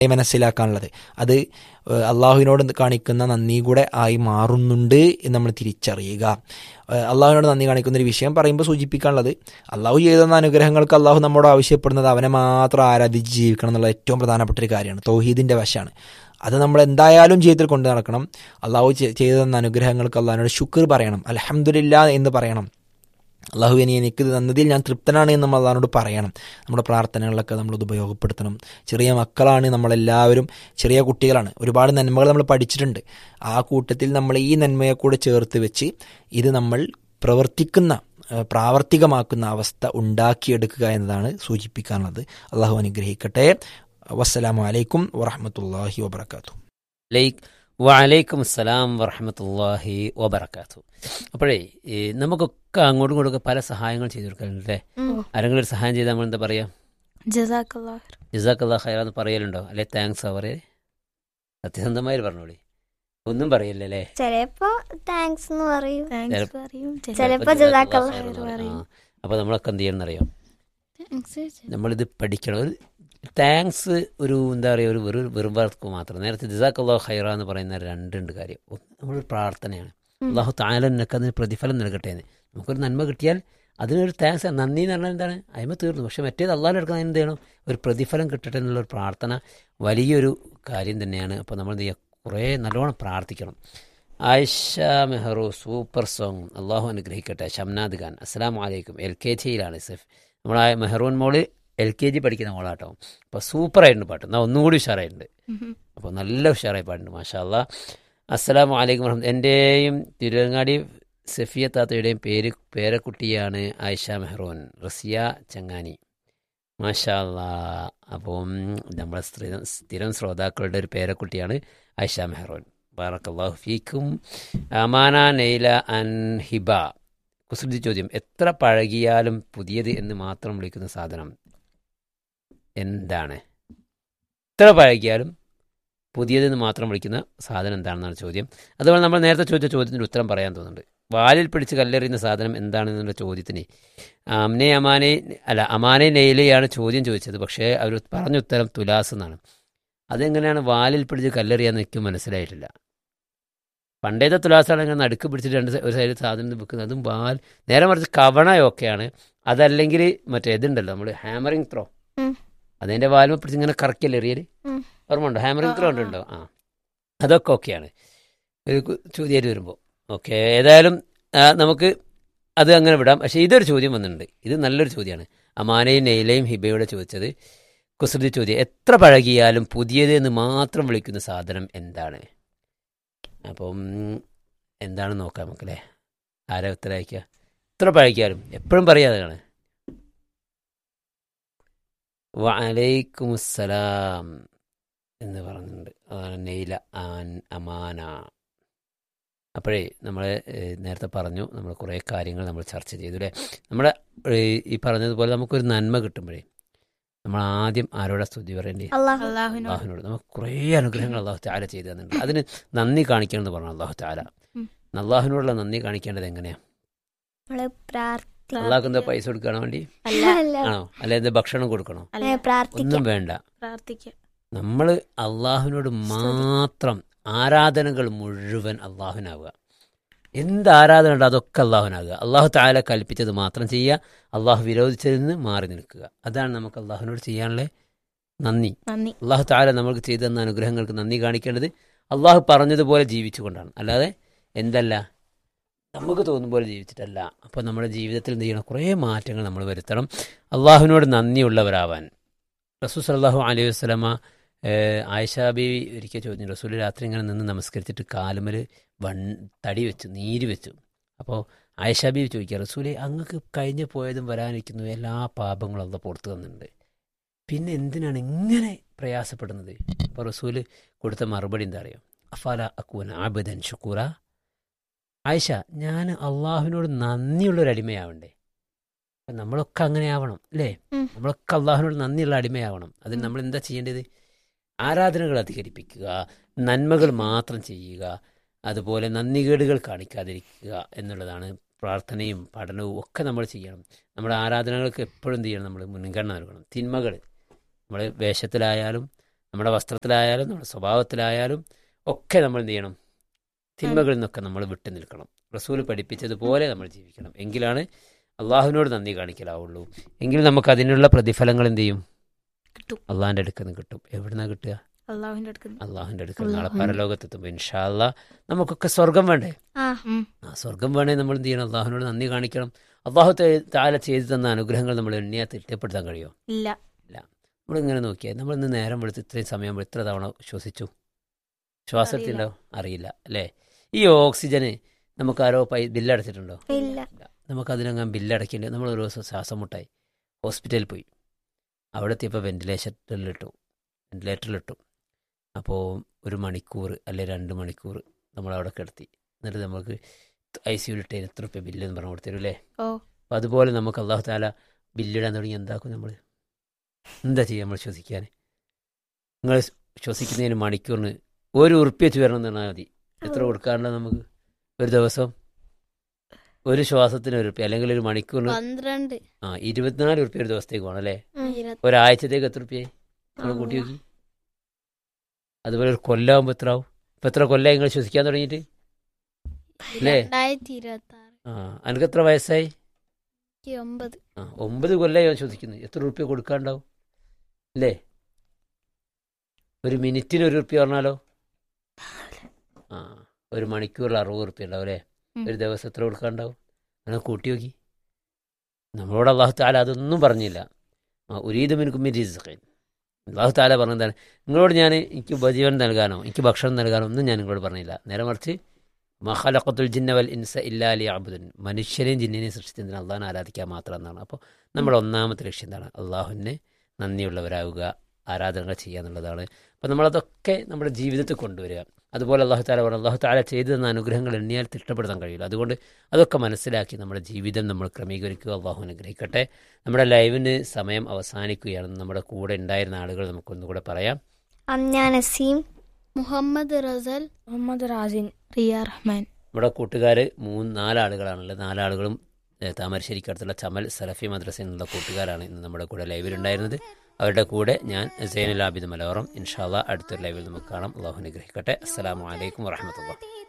മനസ്സിലാക്കാനുള്ളത് അത് ഏഹ്, അള്ളാഹുവിനോട് കാണിക്കുന്ന നന്ദി കൂടെ ആയി മാറുന്നുണ്ട് എന്ന് നമ്മൾ തിരിച്ചറിയുക ഏഹ്, അള്ളാഹുവിനോട് നന്ദി കാണിക്കുന്ന ഒരു വിഷയം പറയുമ്പോൾ സൂചിപ്പിക്കാനുള്ളത് അള്ളാഹു ചെയ്തുന്ന അനുഗ്രഹങ്ങൾക്ക് അള്ളാഹു നമ്മോട് ആവശ്യപ്പെടുന്നത് അവനെ മാത്രം ആരാധിച്ച് ജീവിക്കണം എന്നുള്ള ഏറ്റവും പ്രധാനപ്പെട്ട ഒരു കാര്യമാണ് തൗഹീദിൻ്റെ വശമാണ് അത് നമ്മൾ എന്തായാലും ജീവിതത്തിൽ കൊണ്ടു നടക്കണം അള്ളാഹു ചെ- ചെയ്തു തന്ന അനുഗ്രഹങ്ങൾക്ക് അള്ളാഹിനോട് ശുക്ർ പറയണം അലഹമുല്ല എന്ന് പറയണം അള്ളാഹു ഇനി എനിക്ക് ഇത് തന്നതിൽ ഞാൻ തൃപ്തനാണ് എന്ന് നമ്മൾ അള്ളാഹിനോട് പറയണം നമ്മുടെ പ്രാർത്ഥനകളിലൊക്കെ നമ്മളത് ഉപയോഗപ്പെടുത്തണം ചെറിയ മക്കളാണ് നമ്മളെല്ലാവരും ചെറിയ കുട്ടികളാണ് ഒരുപാട് നന്മകൾ നമ്മൾ പഠിച്ചിട്ടുണ്ട് ആ കൂട്ടത്തിൽ നമ്മൾ ഈ നന്മയെ കൂടെ ചേർത്ത് വെച്ച് ഇത് നമ്മൾ പ്രവർത്തിക്കുന്ന ഏഹ്, പ്രാവർത്തികമാക്കുന്ന അവസ്ഥ ഉണ്ടാക്കിയെടുക്കുക എന്നതാണ് സൂചിപ്പിക്കാനുള്ളത് അള്ളാഹു അനുഗ്രഹിക്കട്ടെ വസ്സലാമു അലൈക്കും വറഹമത്തല്ലാഹി വബർക്കാത്തു ലൈക്ക് വലൈക്കും അസ്സലാം വറഹമത്തല്ലാഹി വബർക്കാത്തു അപ്പോഴേ ഈ നമുക്കൊക്കെ അങ്ങോട്ടും ഇങ്ങോട്ടും ഒക്കെ പല സഹായങ്ങൾ ചെയ്തു കൊടുക്കലുണ്ടല്ലേ ആരെങ്കിലും ഒരു സഹായം ചെയ്താൽ നമ്മൾ എന്താ പറയാ ജസാക്കല്ലാ ജസാഖല്ലാ ഖൈറ എന്ന് പറയലുണ്ടോ അല്ലെ താങ്ക്സ് അവരെ സത്യസന്ധമായി പറഞ്ഞോളി ഒന്നും പറയില്ല അല്ലേ ചിലപ്പോ താങ്ക്സ് എന്ന് പറയും താങ്ക്സ് ചിലപ്പോ- പറയും ചിലപ്പോ ജസാഖല്ലാ ജസാഖല്ലാ ഖൈർ എന്ന് ഖൈർ പറയും. പറയും. ആ. അപ്പൊ നമ്മളൊക്കെ എന്ത് ചെയ്യണം എന്നറിയോ താങ്ക്സ് നമ്മളിത് പഠിക്കണം ഒരു താങ്ക്സ് ഒരു എന്താ പറയുക ഒരു വെറു വെറും വാക്ക് മാത്രം നേരത്തെ ജസാഖല്ലാ ഖൈറ എന്ന് പറയുന്ന രണ്ടുണ്ട് കാര്യം ഒന്ന് നമ്മളൊരു പ്രാർത്ഥനയാണ് ഉം. അള്ളാഹു താല നിനക്ക് അതിന് പ്രതിഫലം നൽകട്ടെ എന്ന് നമുക്കൊരു നന്മ കിട്ടിയാൽ അതിനൊരു താങ്ക്സ് നന്ദി എന്ന് പറഞ്ഞാൽ എന്താണ് അയിമ തീർന്നു പക്ഷെ മറ്റേത് അള്ളാഹ് എടുക്കാൻ എന്ത് ചെയ്യണം ഒരു പ്രതിഫലം കിട്ടട്ടെ എന്നുള്ള ഒരു പ്രാർത്ഥന വലിയൊരു കാര്യം തന്നെയാണ് അപ്പോൾ നമ്മൾ എന്ത് ചെയ്യുക കുറേ നല്ലോണം പ്രാർത്ഥിക്കണം ആയിഷ മെഹറു സൂപ്പർ സോങ് അള്ളാഹു അനുഗ്രഹിക്കട്ടെ ഷംനാദ് ഖാൻ അസ്സാം വലൈക്കും എൽ കെ ജിയിലാണ് സെഫ് നമ്മളെ മെഹറൂൻ മോള് എൽ കെ ജി പഠിക്കുന്ന മോളാട്ടോ അപ്പോൾ സൂപ്പറായിട്ടുണ്ട് പാട്ട് എന്നാൽ ഒന്നുകൂടി ഉഷാറായിട്ടുണ്ട് അപ്പോൾ നല്ല ഉഷാറായി പാട്ടുണ്ട് മാഷാ അല്ലാ അസ്സലാം വലൈക്കും വറഹ്മത്ത് എൻ്റെയും തിരുവങ്ങാടി സഫിയ താത്തയുടെയും പേര് പേരക്കുട്ടിയാണ് ആയിഷ മെഹ്റൂൻ റസിയ ചങ്ങാനി മാഷാ അല്ലാ അപ്പം നമ്മുടെ സ്ഥിരം സ്ഥിരം ശ്രോതാക്കളുടെ ഒരു പേരക്കുട്ടിയാണ് ആയിഷ മെഹ്റൂൻ ബാറക്കല്ലാഹു ഫീക്കും അമാന നെയ്ല അൻ ഹിബ കുസൃതി ചോദ്യം എത്ര പഴകിയാലും പുതിയത് എന്ന് മാത്രം വിളിക്കുന്ന സാധനം എന്താണ് എത്ര പഴകിയാലും പുതിയതെന്ന് മാത്രം വിളിക്കുന്ന സാധനം എന്താണെന്നാണ് ചോദ്യം അതുപോലെ നമ്മൾ നേരത്തെ ചോദിച്ച ചോദ്യത്തിന് ഉത്തരം പറയാൻ തോന്നുന്നുണ്ട് വാലിൽ പിടിച്ച് കല്ലെറിയുന്ന സാധനം എന്താണെന്നുള്ള ചോദ്യത്തിന് അമ്നെ അമാനെ അല്ല അമാനെ നെയിലെയാണ് ചോദ്യം ചോദിച്ചത് പക്ഷേ അവർ പറഞ്ഞ ഉത്തരം തുലാസ് എന്നാണ് അതെങ്ങനെയാണ് വാലിൽ പിടിച്ച് കല്ലെറിയാന്ന് എനിക്ക് മനസ്സിലായിട്ടില്ല പണ്ടേത്തെ തുലാസാണ് ഇങ്ങനെ നടുക്ക് പിടിച്ചിട്ട് രണ്ട് സൈ- ഒരു സൈഡിൽ സാധനം വെക്കുന്നത് അതും വാൽ നേരെ മറിച്ച് കവണയൊക്കെയാണ് അതല്ലെങ്കിൽ മറ്റേ ഇതുണ്ടല്ലോ നമ്മൾ ഹാമറിങ് ത്രോ ഉം. അതിൻ്റെ വാൽമ പിടിച്ച് ഇങ്ങനെ കറക്കിയല്ലേ എറിയല് ഉം. ഓർമ്മ ഉണ്ടോ ഹാമറിങ് ആ, ത്രോ ആ, ആ. ഉണ്ടോ ആ അതൊക്കെ ഓക്കെയാണ് ഒരു കു- ചോദ്യമായിട്ട് വരുമ്പോൾ ഓക്കെ ഏതായാലും ആ, നമുക്ക് അത് അങ്ങനെ വിടാം പക്ഷേ ഇതൊരു ചോദ്യം വന്നിട്ടുണ്ട് ഇത് നല്ലൊരു ചോദ്യമാണ് അമാനയും നെയ്ലയും ഹിബയോടെ ചോദിച്ചത് കുസൃതി ചോദ്യം എത്ര പഴകിയാലും പുതിയത് എന്ന് മാത്രം വിളിക്കുന്ന സാധനം എന്താണ് അപ്പം എന്താണ് നോക്കാം നമുക്കല്ലേ ആരാ ഉത്തരം അയക്കുക എത്ര പഴകിയാലും എപ്പോഴും പറയാതാണ് വലൈക്കുമുസ്സലാം എന്ന് പറയുന്നുണ്ട് അതാണ് നെയ്ല ആൻ അമാന അപ്പോഴേ നമ്മൾ നേരത്തെ പറഞ്ഞു നമ്മൾ കുറേ കാര്യങ്ങൾ നമ്മൾ ചർച്ച ചെയ്തു അല്ലേ നമ്മുടെ ഏഹ്, ഈ പറഞ്ഞതുപോലെ നമുക്കൊരു നന്മ കിട്ടുമ്പോഴേ നമ്മൾ ആദ്യം ആരോടാ സ്തുതി പറയേണ്ടി അള്ളാഹു അള്ളാഹുവിനോട് അള്ളാഹുവിനോട് നമുക്ക് കുറേ അനുഗ്രഹങ്ങൾ അള്ളാഹു താല ചെയ്തു തന്നിട്ടുണ്ട് അതിന് നന്ദി കാണിക്കണം എന്ന് പറഞ്ഞു അള്ളാഹു താല ഉം. അള്ളാഹുവിനോടുള്ള നന്ദി കാണിക്കേണ്ടത് എങ്ങനെയാ നമ്മള് പ്രാർത്ഥി അള്ളാഹ്ക്ക് എന്താ പൈസ കൊടുക്കണോ വേണ്ടി അല്ല അല്ല ആണോ അല്ലെ എന്താ ഭക്ഷണം കൊടുക്കണോ അല്ല ഏ, പ്രാർത്ഥിക്കാം ഒന്നും വേണ്ട പ്രാർത്ഥിക്കുക നമ്മൾ അള്ളാഹുവിനോട് മാത്രം ആരാധനകൾ മുഴുവൻ അള്ളാഹുവിനാവുക എന്ത് ആരാധന ഉണ്ടോ അതൊക്കെ അള്ളാഹുവിനാകുക അള്ളാഹു താല കൽപ്പിച്ചത് മാത്രം ചെയ്യുക അള്ളാഹു വിരോധിച്ചതിൽ നിന്ന് മാറി നിൽക്കുക അതാണ് നമുക്ക് അള്ളാഹുവിനോട് ചെയ്യാനുള്ള നന്ദി നന്ദി അള്ളാഹു താല നമുക്ക് ചെയ്തു തന്ന അനുഗ്രഹങ്ങൾക്ക് നന്ദി കാണിക്കേണ്ടത് അള്ളാഹു പറഞ്ഞതുപോലെ ജീവിച്ചുകൊണ്ടാണ് അല്ലാതെ എന്തല്ല നമുക്ക് തോന്നും പോലെ ജീവിച്ചിട്ടല്ല അപ്പോൾ നമ്മുടെ ജീവിതത്തിൽ എന്ത് ചെയ്യണം കുറേ മാറ്റങ്ങൾ നമ്മൾ വരുത്തണം അള്ളാഹുവിനോട് നന്ദിയുള്ളവരാവാൻ റസൂൽ സല്ലാഹു അലൈഹി വസ്ലമ ആയിഷാബി ഒരിക്കൽ ചോദിച്ചു റസൂൽ രാത്രി ഇങ്ങനെ നിന്ന് നമസ്കരിച്ചിട്ട് കാലുമൽ വൺ തടി വെച്ചു നീര് വെച്ചു അപ്പോൾ ആയിഷാബി ചോദിക്കുക റസൂലെ അങ്ങക്ക് കഴിഞ്ഞു പോയതും വരാനിരിക്കുന്നു എല്ലാ പാപങ്ങളും അള്ള പുറത്തു തന്നിട്ടുണ്ട് പിന്നെ എന്തിനാണ് ഇങ്ങനെ പ്രയാസപ്പെടുന്നത് അപ്പോൾ റസൂല് കൊടുത്ത മറുപടി എന്താ അറിയോ അഫാല അക്കൂൻ ആബിദൻ ഷുക്കൂറ ആയിഷ ഞാൻ അള്ളാഹുവിനോട് നന്ദിയുള്ളൊരു അടിമയാവണ്ടേ അപ്പം നമ്മളൊക്കെ അങ്ങനെ ആവണം അല്ലേ ഉം. നമ്മളൊക്കെ അള്ളാഹുവിനോട് നന്ദിയുള്ള അടിമയാവണം അതിന് നമ്മൾ എന്താ ചെയ്യേണ്ടത് ആരാധനകൾ അധികരിപ്പിക്കുക നന്മകൾ മാത്രം ചെയ്യുക അതുപോലെ നന്ദികേടുകൾ കാണിക്കാതിരിക്കുക എന്നുള്ളതാണ് പ്രാർത്ഥനയും പഠനവും ഒക്കെ നമ്മൾ ചെയ്യണം നമ്മുടെ ആരാധനകൾക്ക് എപ്പോഴും എന്ത് ചെയ്യണം നമ്മൾ മുൻഗണന നൽകണം തിന്മകൾ നമ്മൾ വേഷത്തിലായാലും നമ്മുടെ വസ്ത്രത്തിലായാലും നമ്മുടെ സ്വഭാവത്തിലായാലും ഒക്കെ നമ്മൾ എന്ത് ചെയ്യണം തിന്മകളിൽ നിന്നൊക്കെ നമ്മൾ വിട്ടു നിൽക്കണം റസൂൽ പഠിപ്പിച്ചതുപോലെ നമ്മൾ ജീവിക്കണം എങ്കിലാണ് അള്ളാഹുവിനോട് നന്ദി കാണിക്കലാവുള്ളൂ എങ്കിൽ നമുക്ക് അതിനുള്ള പ്രതിഫലങ്ങൾ എന്ത് ചെയ്യും കിട്ടും അള്ളാഹിൻ്റെ അടുക്കൽ നിന്ന് കിട്ടും എവിടുന്നാ കിട്ടുക അള്ളാഹുവിന്റെ അടുക്കുന്ന അള്ളാഹുവിൻ്റെ അടുക്കൽ നാളെ അള്ളാഹു. പരലോകത്തെത്തുമ്പോൾ ഇൻഷാല്ല നമുക്കൊക്കെ സ്വർഗം വേണ്ടേ ആ ആ സ്വർഗം വേണേ നമ്മൾ എന്ത് ചെയ്യണം അള്ളാഹുവിനോട് നന്ദി കാണിക്കണം അള്ളാഹു താല ചെയ്തു തന്ന അനുഗ്രഹങ്ങൾ നമ്മൾ എണ്ണിയാൽ തിട്ടപ്പെടുത്താൻ കഴിയുമോ ഇല്ല നമ്മളിങ്ങനെ നോക്കിയാൽ നമ്മൾ ഇന്ന് നേരം വെളുത്ത് ഇത്രയും സമയം ഇത്ര തവണ ശ്വസിച്ചു ശ്വാസത്തിൻ്റെ അറിയില്ല അല്ലേ ഈ ഓക്സിജന് നമുക്ക് ആരോ പൈ ബില്ലടച്ചിട്ടുണ്ടോ ഇല്ല നമുക്ക് അതിനങ്ങാൻ ബില്ലടക്കില്ല നമ്മൾ ഒരു ദിവസം ശ്വാസം മുട്ടായി ഹോസ്പിറ്റലിൽ പോയി അവിടെ എത്തിയപ്പോൾ വെന്റിലേഷനിലിട്ടു വെന്റിലേറ്ററിലിട്ടു അപ്പോൾ ഒരു മണിക്കൂർ അല്ലെ രണ്ട് മണിക്കൂർ നമ്മൾ അവിടെ കിടത്തി എന്നിട്ട് നമുക്ക് ഐ സിയുലിട്ട് എത്ര റുപ്യ ബില്ല് എന്ന് പറഞ്ഞു കൊടുത്തരും അല്ലേ ഓ അപ്പം അതുപോലെ നമുക്ക് അള്ളാഹു താല ബില്ലിടാൻ തുടങ്ങി എന്താക്കും നമ്മൾ എന്താ ചെയ്യുക നമ്മൾ ശ്വസിക്കാൻ നിങ്ങൾ ശ്വസിക്കുന്നതിന് മണിക്കൂറിന് ഒരു ഉറുപ്പ്യ വെച്ച് വരണം എന്ന് പറഞ്ഞാൽ മതി എത്ര കൊടുക്കാറുണ്ട് നമുക്ക് ഒരു ദിവസം ഒരു ശ്വാസത്തിന് ഒരു ഉറുപ്പ്യ അല്ലെങ്കിൽ ഒരു മണിക്കൂറിന് പന്ത്രണ്ട് ആ ഇരുപത്തിനാല് ഉറുപ്പ്യ ഒരു ദിവസത്തേക്ക് വേണം അല്ലേ ഇരുപത്തി ഒരാഴ്ചത്തേക്ക് എത്ര ഉറുപ്പ്യ നമ്മൾ കൂട്ടി നോക്കി അതുപോലെ ഒരു കൊല്ലാകുമ്പോൾ എത്ര ആവും ഇപ്പം എത്ര കൊല്ലം നിങ്ങൾ ശ്വസിക്കാൻ തുടങ്ങിയിട്ട് അല്ലേ? രണ്ടായിരത്തി ഇരുപത്തി ആറ് ആ അനക്ക് എത്ര വയസ്സായി ഒമ്പത് ആ ഒമ്പത് കൊല്ലമായി ഞാൻ ചോദിക്കുന്നു എത്ര റുപ്യ കൊടുക്കാണ്ടാവും അല്ലേ ഒരു മിനിറ്റിന് ഒരു റുപ്യ പറഞ്ഞാലോ ആ ഒരു മണിക്കൂറിൽ അറുപത് റുപ്യ ഉണ്ടാവും അല്ലേ ഉം. ഒരു ദിവസം എത്ര കൊടുക്കാണ്ടാവും അങ്ങനെ കൂട്ടി നോക്കി നമ്മളോട് അള്ളാഹു താല അതൊന്നും പറഞ്ഞില്ല ആ ഉരീദ് മിനുക്കും റിസ്ഖൻ അള്ളാഹു താല പറഞ്ഞതാണ് നിങ്ങളോട് ഞാൻ എനിക്ക് ഉപജീവനം നൽകാനോ എനിക്ക് ഭക്ഷണം നൽകാനോ ഒന്നും ഞാൻ നിങ്ങളോട് പറഞ്ഞില്ല നേരെ മറിച്ച് മഹലഖത്തുൽ ജിന്നവൽ ഇൻസ ഇല്ലാലി അബുദൻ മനുഷ്യരെയും ജിന്നിനെയും സൃഷ്ടിച്ചതിന് അള്ളാഹിനെ ആരാധിക്കാൻ മാത്രം എന്നാണ് അപ്പോൾ നമ്മുടെ ഒന്നാമത്തെ ലക്ഷ്യം എന്താണ് അള്ളാഹുവിനെ നന്ദിയുള്ളവരാവുക ആരാധനകൾ ചെയ്യുക എന്നുള്ളതാണ് അപ്പോൾ നമ്മളതൊക്കെ നമ്മുടെ ജീവിതത്തിൽ കൊണ്ടുവരിക അതുപോലെ അള്ളാഹു താല പറഞ്ഞു അള്ളാഹു താല ചെയ്തു തന്ന അനുഗ്രഹങ്ങൾ എണ്ണിയാൽ തിട്ടപ്പെടുത്താൻ കഴിയില്ല അതുകൊണ്ട് അതൊക്കെ മനസ്സിലാക്കി നമ്മുടെ ജീവിതം നമ്മൾ ക്രമീകരിക്കുക അള്ളാഹു അനുഗ്രഹിക്കട്ടെ നമ്മുടെ ലൈവിന് സമയം അവസാനിക്കുകയാണ് നമ്മുടെ കൂടെ ഉണ്ടായിരുന്ന ആളുകൾ നമുക്കൊന്നുകൂടെ പറയാം അമ്ന നസീം മുഹമ്മദ് റസൽ മുഹമ്മദ് റാസിൻ റിയ റഹ്മാൻ നമ്മുടെ കൂട്ടുകാർ മൂന്ന് നാലാളുകളാണുള്ളത് നാലാളുകളും ഏഹ്, താമരശ്ശേരിക്കടുത്തുള്ള ചമൽ സലഫി മദ്രസയിൽ നിന്നുള്ള കൂട്ടുകാരാണ് ഇന്ന് നമ്മുടെ കൂടെ ലൈവിലുണ്ടായിരുന്നത് അവരുടെ കൂടെ ഞാൻ സൈനുൽ ആബിദ് മലയോറം ഇൻഷാല്ല അടുത്തൊരു ലൈവിൽ നമുക്ക് കാണാം അള്ളാഹു അനുഗ്രഹിക്കട്ടെ അസ്സലാമു അലൈക്കും വറഹമത്തുള്ള